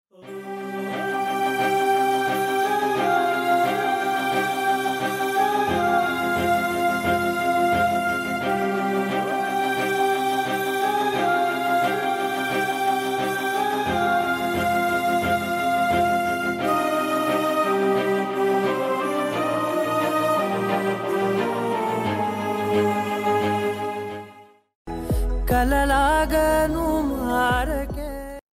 కలలాగను మారకే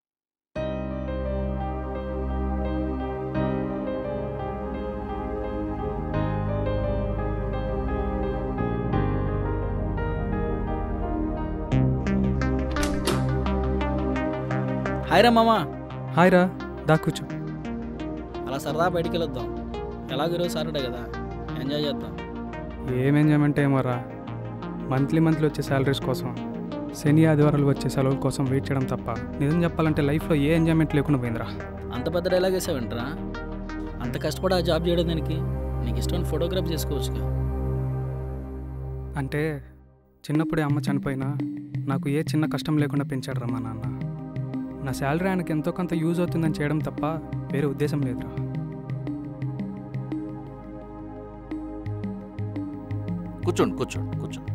hi రా మామా hi రా దా కూర్చో అలా సరదా బయటికి వెళ్ళొద్దాం ఎలాగో ఈరోజు సాటర్డే కదా ఎంజాయ్ చేద్దాం ఏం ఎంజాయ్మెంట్ ఏమో రా మంత్లీ మంత్లీ వచ్చే శాలరీస్ కోసం శని ఆదివారాలు వచ్చే సెలవుల కోసం వెయిట్ చేయడం తప్ప నిజం చెప్పాలంటే లైఫ్లో ఏ ఎంజాయ్మెంట్ లేకుండా పోయిందిరా అంత పెద్ద డైలాగ్ వేసావేంట్రా అంత కష్టపడి ఆ జాబ్ చేయడం దానికి నీకు ఇష్టమైన ఫోటోగ్రాఫ్ చేసుకోవచ్చుగా అంటే చిన్నప్పుడే అమ్మ చనిపోయినా నాకు ఏ చిన్న కష్టం లేకుండా పెంచాడు రా మా నాన్న నా శాలరీ ఆయనకి ఎంతో కొంత యూజ్ అవుతుందని చేయడం తప్ప వేరే ఉద్దేశం లేదురా కూర్చోండి కూర్చోండి కూర్చోండి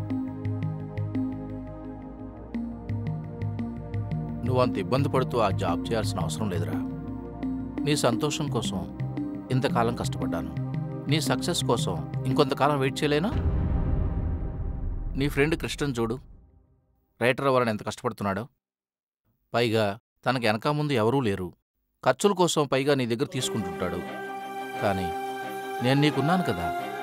నువ్వు అంత ఇబ్బంది పడుతూ ఆ జాబ్ చేయాల్సిన అవసరం లేదురా నీ సంతోషం కోసం ఇంతకాలం కష్టపడ్డాను నీ సక్సెస్ కోసం ఇంకొంతకాలం వెయిట్ చేయలేనా నీ ఫ్రెండ్ కృష్ణన్ చూడు రైటర్ అవ్వాలని ఎంత కష్టపడుతున్నాడో పైగా తనకి వెనక ముందు ఎవరూ లేరు ఖర్చుల కోసం పైగా నీ దగ్గర తీసుకుంటుంటాడు కానీ నేను నీకున్నాను కదా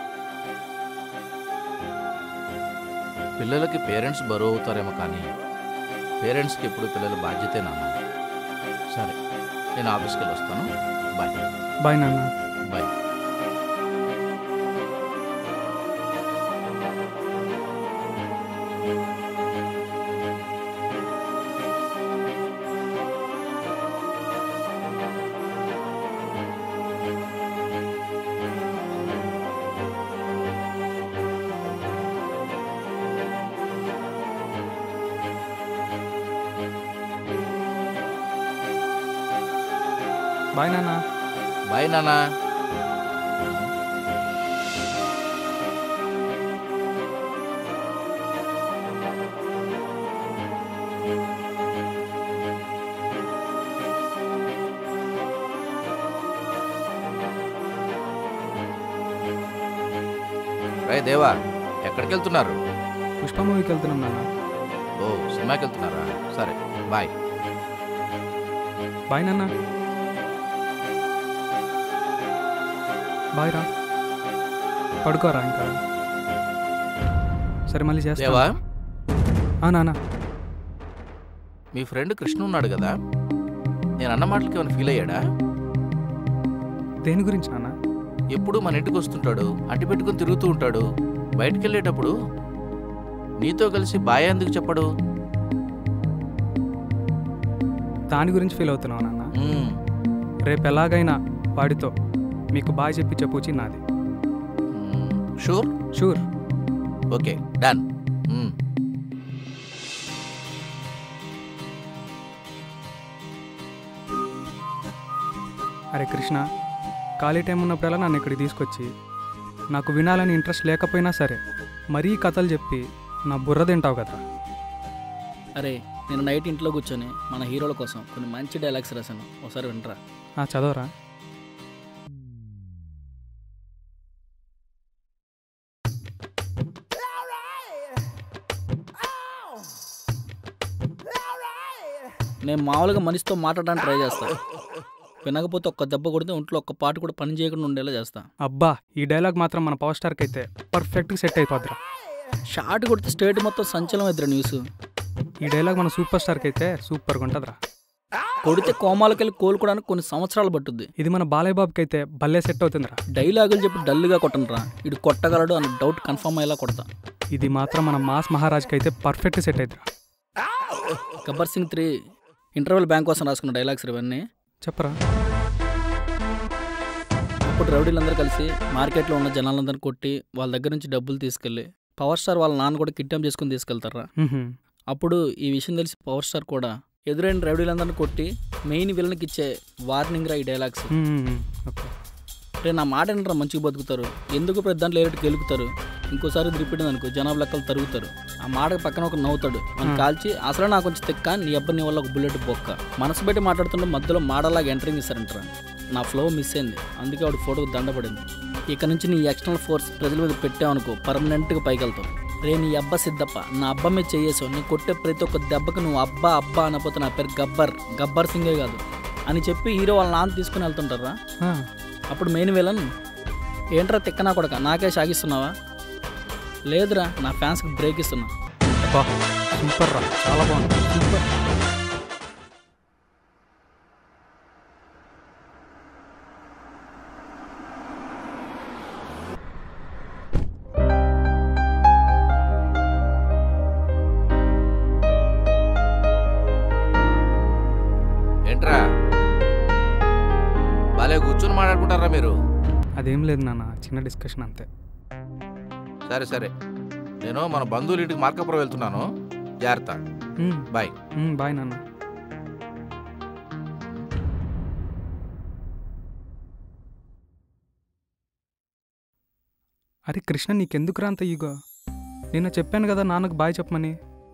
పిల్లలకి పేరెంట్స్ బరువు అవుతారేమో కానీ పేరెంట్స్కి ఎప్పుడు పిల్లల బాధ్యతే నాన్న సరే నేను ఆఫీస్కి వెళ్ళి వస్తాను బాయ్ బాయ్ నాన్న బాయ్ బాయ్ నాన్న బాయ్ నాన్న రే దేవా ఎక్కడికి వెళ్తున్నారు పుష్ప మూవీకి వెళ్తున్నాం నాన్న ఓ సినిమాకి వెళ్తున్నారా సరే బాయ్ బాయ్ నాన్న బాయ్ రా పడుకోరా ఇంకా సరే మళ్ళీ చేస్తా దేవా ఆ నాన్న మీ ఫ్రెండ్ కృష్ణ ఉన్నాడు కదా నేను అన్న మాటలకి ఏమైనా ఫీల్ అయ్యాడా దేని గురించి నాన్న ఎప్పుడు మన ఇంటికి వస్తుంటాడు అట్టి పెట్టుకుని తిరుగుతూ ఉంటాడు బయటికి వెళ్ళేటప్పుడు నీతో కలిసి బాయ్ ఎందుకు చెప్పడు దాని గురించి ఫీల్ అవుతున్నావు నాన్న మ్మ్. రేపు ఎలాగైనా వాడితో మీకు బాయ్ చెప్పి చెప్పుచి నాది hmm. Sure sure okay done hmm. అరే కృష్ణ ఖాళీ టైం ఉన్నప్పుడల్లా నన్ను ఇక్కడికి తీసుకొచ్చి నాకు వినాలని ఇంట్రెస్ట్ లేకపోయినా సరే మరీ కథలు చెప్పి నా బుర్ర తింటావు కదా అరే నేను నైట్ ఇంట్లో కూర్చొని మన హీరోల కోసం కొన్ని మంచి డైలాగ్స్ రాశాను ఒకసారి వింటరా ఆ చదవరా నేను మామూలుగా మనిషితో మాట్లాడడానికి ట్రై చేస్తా వినకపోతే ఒక్క దెబ్బ కొడితే ఒంట్లో ఒక్క పాటు కూడా పని చేయకుండా ఉండేలా చేస్తా అబ్బా ఈ డైలాగ్ మాత్రం మన పవర్ స్టార్కి అయితే పర్ఫెక్ట్గా సెట్ అయిపోద్దిరా షార్ట్ కొడితే స్టేట్ మొత్తం సంచలనం ఇద్దరు న్యూస్ ఈ డైలాగ్ మన సూపర్ స్టార్కి అయితే సూపర్గా ఉంటుందిరా కొడితే కోమాలకెళ్ళి కోలుకోవడానికి కొన్ని సంవత్సరాలు పట్టుద్ది ఇది మన బాలయ్య బాబుకి అయితే భలే సెట్ అవుతుందిరా డైలాగులు చెప్పి డల్గా కొట్టనురా ఇటు కొట్టగలడు అన్న డౌట్ కన్ఫర్మ్ అయ్యేలా కొడతా ఇది మాత్రం మన మాస్ మహారాజ్కి అయితే పర్ఫెక్ట్ సెట్ అవుతుందిరా Gabbar Singh three interval bank కోసం రాసుకున్న డైలాగ్స్ ఇవన్నీ చెప్పరా అప్పుడు రౌడీలందరూ కలిసి మార్కెట్లో ఉన్న జనాలందరిని కొట్టి వాళ్ళ దగ్గర నుంచి డబ్బులు తీసుకెళ్ళి పవర్ స్టార్ వాళ్ళ నాన్న కూడా కిడ్నాప్ చేసుకుని తీసుకెళ్తారా మ్హూ. అప్పుడు ఈ విషయం తెలిసి పవర్ స్టార్ కూడా ఎదురైన రౌడీలందరిని కొట్టి మెయిన్ విలన్కి ఇచ్చే వార్నింగ్ రా ఈ డైలాగ్స్ మ్మ్, మ్మ్, ఓకే రే నా మాట ఏంట్రా మంచిగా బతుకుతారు ఎందుకు ప్రతి దాంట్లో ఏరెట్టు గెలుకుతారు ఇంకోసారి ఇది రిపీట్ అనుకో జనాభా లెక్కలు తరుగుతారు ఆ మాట పక్కన ఒక నవ్వుతాడు మనం కాల్చి అసలు నాకు కొంచెం తెక్క నీ అబ్బాయి నీ వల్ల ఒక బుల్లెట్ బొక్క మనసు పెట్టి మాట్లాడుతుంటే మధ్యలో మాడలాగా ఎంటరింగ్ ఇస్తారంటారా నా ఫ్లో మిస్ అయింది అందుకే వాడు ఫోటోకి దండపడింది ఇక నుంచి నీ ఎక్స్టర్నల్ ఫోర్స్ ప్రజల మీద పెట్టావనుకో పర్మనెంట్గా పైకి వెళ్తావు రే నీ అబ్బా సిద్ధప్ప నా అబ్బా మీద చేయేసావు నీ కొట్టే ప్రతి ఒక్క దెబ్బకి నువ్వు అబ్బా అబ్బా అనపోతే నా పేరు గబ్బర్ గబ్బర్ సింగే కాదు అని చెప్పి హీరో వాళ్ళ నాన్న తీసుకుని వెళ్తుంటారా ఆ, అప్పుడు మెయిన్ విలన్ ఏంట్రా తిక్కనా కొడక నాకే సాగిస్తున్నావా లేదురా నా ఫ్యాన్స్కి బ్రేక్ ఇస్తున్నా అబ్బా సూపర్ రా చాలా బాగుంది సూపర్ ఏంట్రా భలే కూర్చొని మాట్లాడుకుంటారా మీరు అదేం లేదు నాన్న చిన్న డిస్కషన్ అంతే సరే సరే నేను మన బంధువుల ఇంటికి మార్కాపురం వెళ్తున్నాను జాగ్రత్త మ్మ్, బాయ్ మ్మ్, బాయ్ నాన్న అరే కృష్ణ నీకెందుకురా అంత ఈగో నిన్న చెప్పాను కదా నాన్నకు బాయ్ చెప్పమని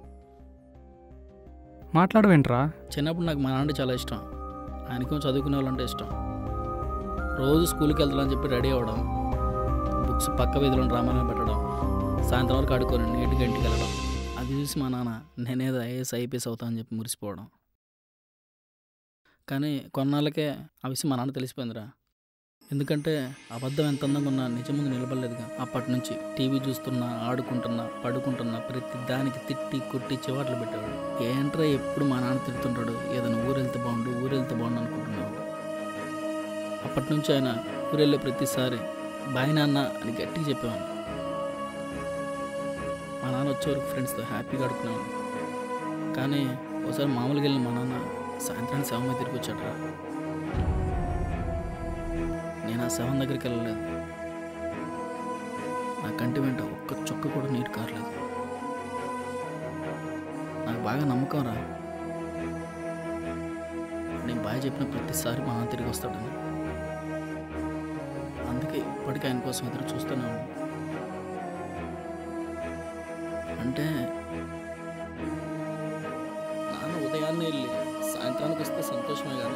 మాట్లాడవేంట్రా చిన్నప్పుడు నాకు మా నాన్న చాలా ఇష్టం ఆయనకేమో చదువుకునే వాళ్ళంటే ఇష్టం రోజు స్కూల్కి వెళ్తానని చెప్పి రెడీ అవ్వడం బుక్స్ పక్క వీధిలో రామాయణం పెట్టడం సాయంత్రం వరకు ఆడుకొని నీట్గా ఇంటికి వెళ్ళడం అది చూసి మా నాన్న నేనేదో ఐఏఎస్ ఐపీఎస్ అవుతా అని చెప్పి మురిసిపోవడం కానీ కొన్నాళ్ళకే ఆ విషయం మా నాన్న తెలిసిపోయిందిరా ఎందుకంటే అబద్ధం ఎంత అందంగా ఉన్నా నిజం ముందు నిలబడలేదుగా అప్పటి నుంచి టీవీ చూస్తున్నా ఆడుకుంటున్నా పడుకుంటున్నా ప్రతి దానికి తిట్టి కొట్టి చివాట్లు పెట్టేవాడు ఏంట్రా ఎప్పుడు మా నాన్న తిడుతుంటాడు ఏదైనా ఊరు వెళ్తే బాగుండు ఊరు వెళ్తే బాగుండు అనుకుంటున్నాడు అప్పటి నుంచి ఆయన ఊరెళ్ళే ప్రతిసారి బాయ్ నాన్న అని గట్టిగా చెప్పేవాడు మా నాన్న వచ్చే వరకు ఫ్రెండ్స్తో హ్యాపీగా ఆడుకునేవాడు కానీ ఒకసారి మామూలుగా వెళ్ళిన మా నాన్న సాయంత్రానికి శవం తిరిగి వచ్చాడరా నేను ఆ శవం దగ్గరికి వెళ్ళలేదు నా కంటి వెంట ఒక్క చుక్క కూడా నీరు కారలేదు నాకు బాగా నమ్మకం రా నేను బాగా చెప్పిన ప్రతిసారి మా నాన్న తిరిగి వస్తాడని అందుకే ఇప్పటికీ ఆయన కోసం ఎదురు చూస్తూనే ఉన్నాను అంటే నాన్న ఉదయాన్నే వెళ్ళి సాయంత్రానికి వస్తే సంతోషమే కానీ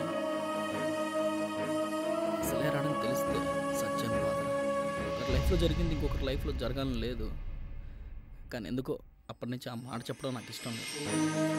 అసలే రావడం తెలిస్తే సత్యం బాధ ఒకరి లైఫ్లో జరిగింది ఇంకొకరి లైఫ్లో జరగాలని లేదు కానీ ఎందుకో అప్పటి నుంచి ఆ మాట చెప్పడం నాకు ఇష్టం లేదు